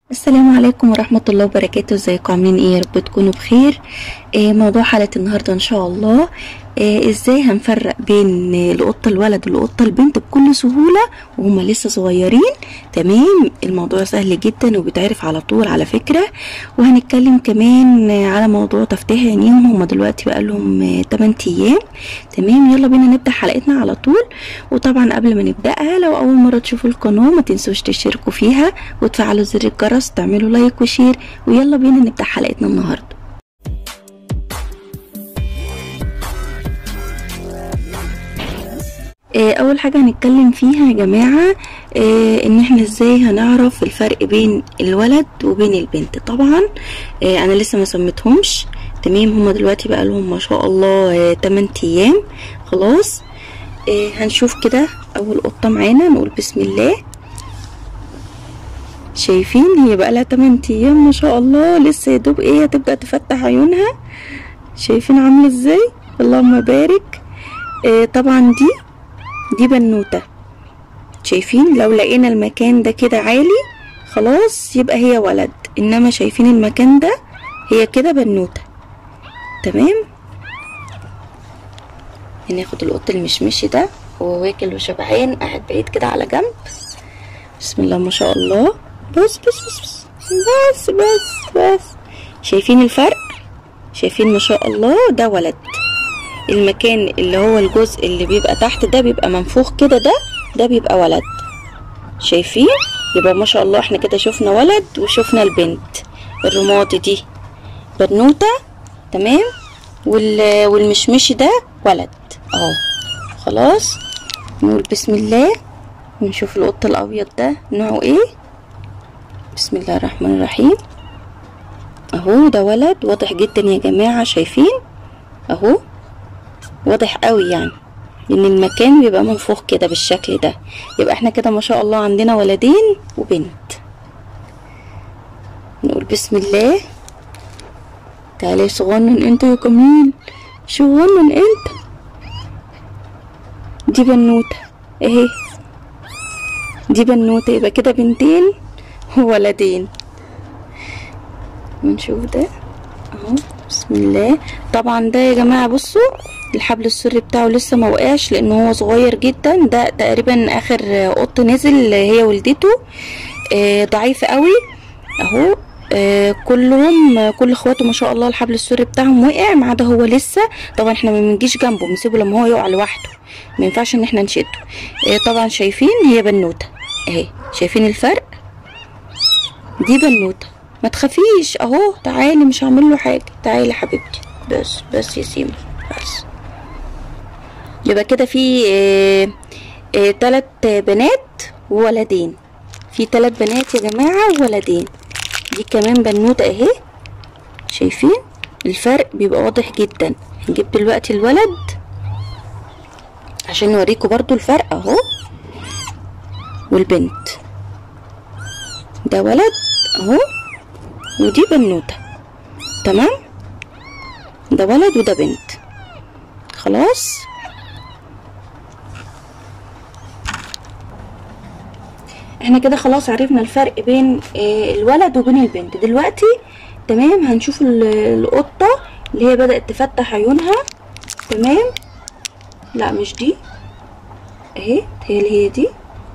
السلام عليكم ورحمة الله وبركاته ازيكم عاملين ايه يا رب تكونوا بخير إيه موضوع حلقة النهاردة ان شاء الله إيه ازاي هنفرق بين القطة الولد والقطة البنت بكل سهولة وهما لسه صغيرين تمام الموضوع سهل جدا وبيتعرف على طول على فكرة وهنتكلم كمان على موضوع تفتيح عينيهم هما دلوقتي بقالهم 8 ايام تمام يلا بينا نبدأ حلقتنا على طول وطبعا قبل ما نبدأها لو اول مرة تشوفوا القناة ما تنسوش تشتركوا فيها وتفعلوا زر الجرس تعملوا لايك وشير ويلا بينا نبدأ حلقتنا النهارده اول حاجة هنتكلم فيها يا جماعة إيه ان احنا ازاي هنعرف الفرق بين الولد وبين البنت طبعا إيه انا لسه ما سميتهمش تمام هما دلوقتي بقى لهم ما شاء الله إيه 8 ايام خلاص إيه هنشوف كده اول قطة معانا نقول بسم الله شايفين هي بقى لها 8 ايام ما شاء الله لسه يا دوب ايه هتبدا تفتح عيونها شايفين عامله ازاي اللهم بارك إيه طبعا دي دي بنوته شايفين لو لقينا المكان ده كده عالي خلاص يبقى هي ولد انما شايفين المكان ده هي كده بنوته تمام هناخد القط المشمشي ده هو واكل وشبعان قاعد بعيد كده على جنب بسم الله ما شاء الله بص بص بص بص بس بس بس شايفين الفرق شايفين ما شاء الله ده ولد المكان اللي هو الجزء اللي بيبقى تحت ده بيبقى منفوخ كده ده ده بيبقى ولد شايفين يبقى ما شاء الله احنا كده شفنا ولد وشفنا البنت الرمادي دي بنوته تمام وال... والمشمشي ده ولد اهو خلاص نقول بسم الله ونشوف القط الابيض ده نوعه ايه بسم الله الرحمن الرحيم اهو ده ولد واضح جدا يا جماعة شايفين اهو واضح قوي يعني ان المكان بيبقى منفوخ كده بالشكل ده يبقى احنا كده ما شاء الله عندنا ولدين وبنت نقول بسم الله تعالى صغنن انت يا كميل صغنن انت دي بنوته اهي دي بنوته يبقى كده بنتين وولدين ونشوف ده اهو بسم الله طبعا ده يا جماعه بصوا الحبل السري بتاعه لسه ما وقعش لانه هو صغير جدا ده تقريبا اخر قط نزل هي ولدته آه ضعيف قوي اهو آه كلهم كل اخواته ما شاء الله الحبل السري بتاعهم وقع ما عدا هو لسه طبعا احنا ما بنجيش جنبه بنسيبه لما هو يقع لوحده ما ينفعش ان احنا نشده آه طبعا شايفين هي بنوته اهي شايفين الفرق دي بنوته ما تخافيش اهو تعالي مش هعمل له حاجه تعالي حبيبتي بس بس يا سيما بس يبقى كده في اه اه تلات بنات وولدين في تلات بنات يا جماعه وولدين دي كمان بنوته اهي شايفين الفرق بيبقى واضح جدا هنجيب دلوقتي الولد عشان نوريكم برضو الفرق اهو والبنت ده ولد اهو ودي بنوته تمام ده ولد وده بنت خلاص احنا كده خلاص عرفنا الفرق بين الولد وبين البنت دلوقتي تمام هنشوف القطه اللي هي بدات تفتح عيونها تمام لا مش دي اهي هي اللي هي دي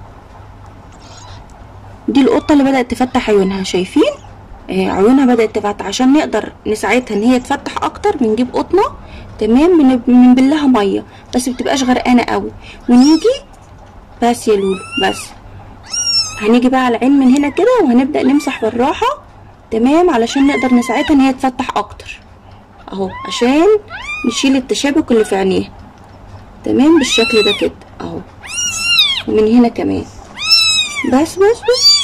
دي القطه اللي بدات تفتح عيونها شايفين آه عيونها بدات تفتح عشان نقدر نساعدها ان هي تفتح اكتر بنجيب قطنه تمام بنبلها ميه بس متبقاش غرقانه قوي ونيجي بس يا لولو بس هنيجي بقى على العين من هنا كده وهنبدا نمسح بالراحه تمام علشان نقدر نساعدها ان هي تفتح اكتر اهو عشان نشيل التشابك اللي في عينيها تمام بالشكل ده كده اهو ومن هنا كمان بس بس بس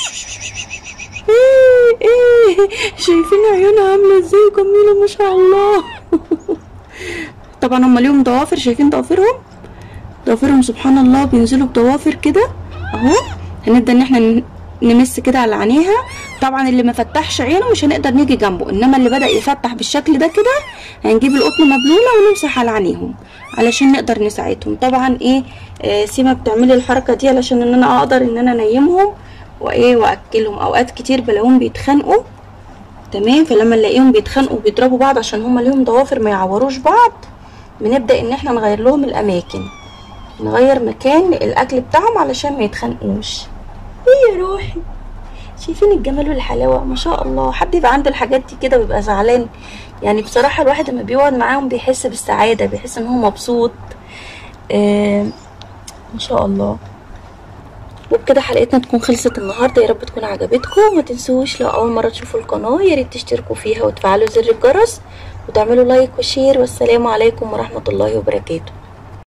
ايه ايه شايفين عيونها عامله ازاي جميله ما شاء الله طبعا هما ليهم ضوافر شايفين ضوافرهم ضوافرهم سبحان الله بينزلوا بضوافر كده اهو هنبدا ان احنا نمس كده على عينيها طبعا اللي ما فتحش عينه مش هنقدر نيجي جنبه انما اللي بدا يفتح بالشكل ده كده هنجيب القطن مبلوله ونمسح على عينيهم علشان نقدر نساعدهم طبعا ايه آه سيما بتعملي الحركه دي علشان ان انا اقدر ان انا انيمهم وايه واكلهم اوقات كتير بلاقيهم بيتخانقوا تمام فلما نلاقيهم بيتخانقوا بيضربوا بعض عشان هما ليهم ضوافر ما يعوروش بعض بنبدا ان احنا نغير لهم الاماكن نغير مكان الاكل بتاعهم علشان ما يتخانقوش ايه يا روحي شايفين الجمال والحلاوه ما شاء الله حد يبقى عنده الحاجات دي كده ويبقى زعلان يعني بصراحه الواحد لما بيقعد معاهم بيحس بالسعاده بيحس ان هو مبسوط آه ما شاء الله وبكده حلقتنا تكون خلصت النهارده يا رب تكون عجبتكم ما تنسوش لو اول مره تشوفوا القناه يا ريت تشتركوا فيها وتفعلوا زر الجرس وتعملوا لايك وشير والسلام عليكم ورحمه الله وبركاته